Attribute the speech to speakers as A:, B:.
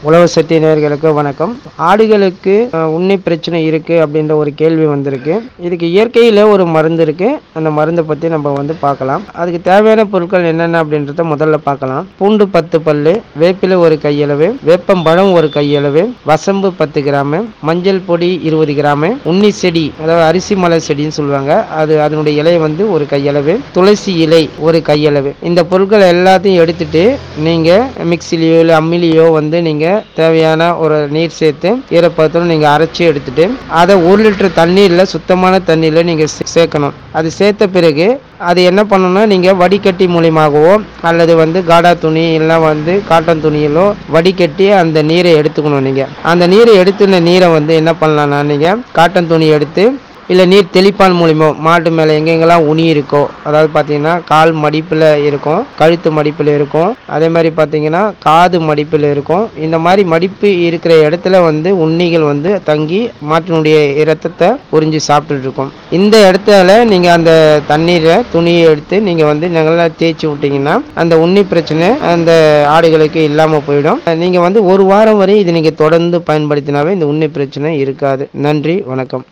A: உழவு சக்தி நேயர்களுக்கு வணக்கம் ஆடுகளுக்கு அஹ், உண்ணி பிரச்சனை இருக்கு அப்படின்ற ஒரு கேள்வி வந்திருக்கு இதுக்கு இயற்கையில ஒரு மருந்து இருக்கு அந்த மருந்தை பத்தி நம்ம வந்து பார்க்கலாம் அதுக்கு தேவையான பொருட்கள் என்னென்ன அப்படின்றத முதல்ல பார்க்கலாம் பூண்டு பத்து பல்லு வேப்பிலை ஒரு கையளவு வேப்பம்பழம் ஒரு கையளவு வசம்பு பத்து கிராமு மஞ்சள் பொடி இருபது கிராமு உண்ணி செடி அதாவது அரிசி மலை செடின்னு சொல்லுவாங்க அது அதனுடைய இலை வந்து ஒரு கையளவு துளசி இலை ஒரு கையளவு இந்த பொருட்கள் எல்லாத்தையும் எடுத்துட்டு நீங்க மிக்சிலேயோ இல்லை அம்மிலேயோ வந்து நீங்க தேவையான ஒரு நீர் சேர்த்து ஈரப்பதத்தோட நீங்க அரைச்சி எடுத்துட்டு அதை ஒரு லிட்டர் தண்ணீர்ல சுத்தமான தண்ணீர்ல நீங்க சே- சேர்க்கணும் அது சேர்த்த பிறகு அது என்ன பண்ணணும்னா நீங்க வடிகட்டி மூலியமாகவோ அல்லது வந்து காடா துணி இல்லை வந்து காட்டன் துணியிலோ வடிகட்டி அந்த நீரை எடுத்துக்கணும் நீங்க அந்த நீரை எடுத்துன நீரை வந்து என்ன பண்ணலாம்னா நீங்க காட்டன் துணி எடுத்து இல்லை நீர் தெளிப்பான் மூலியமோ மாட்டு மேலே எங்கெங்கெல்லாம் உனி இருக்கோ அதாவது பார்த்தீங்கன்னா கால் மடிப்பில் இருக்கும் கழுத்து மடிப்பில் இருக்கும் அதே மாதிரி பார்த்தீங்கன்னா காது மடிப்பில் இருக்கும் இந்த மாதிரி மடிப்பு இருக்கிற இடத்துல வந்து உண்ணிகள் வந்து தங்கி மாட்டினுடைய இரத்தத்தை உறிஞ்சி சாப்பிட்டுட்டு இருக்கும் இந்த இடத்துல நீங்கள் அந்த தண்ணீரை துணியை எடுத்து நீங்கள் வந்து நல்லா தேய்ச்சி விட்டீங்கன்னா அந்த உண்ணி பிரச்சனை அந்த ஆடுகளுக்கு இல்லாமல் போயிடும் நீங்கள் வந்து ஒரு வாரம் வரை இது நீங்கள் தொடர்ந்து பயன்படுத்தினாவே இந்த உண்ணி பிரச்சனை இருக்காது நன்றி வணக்கம்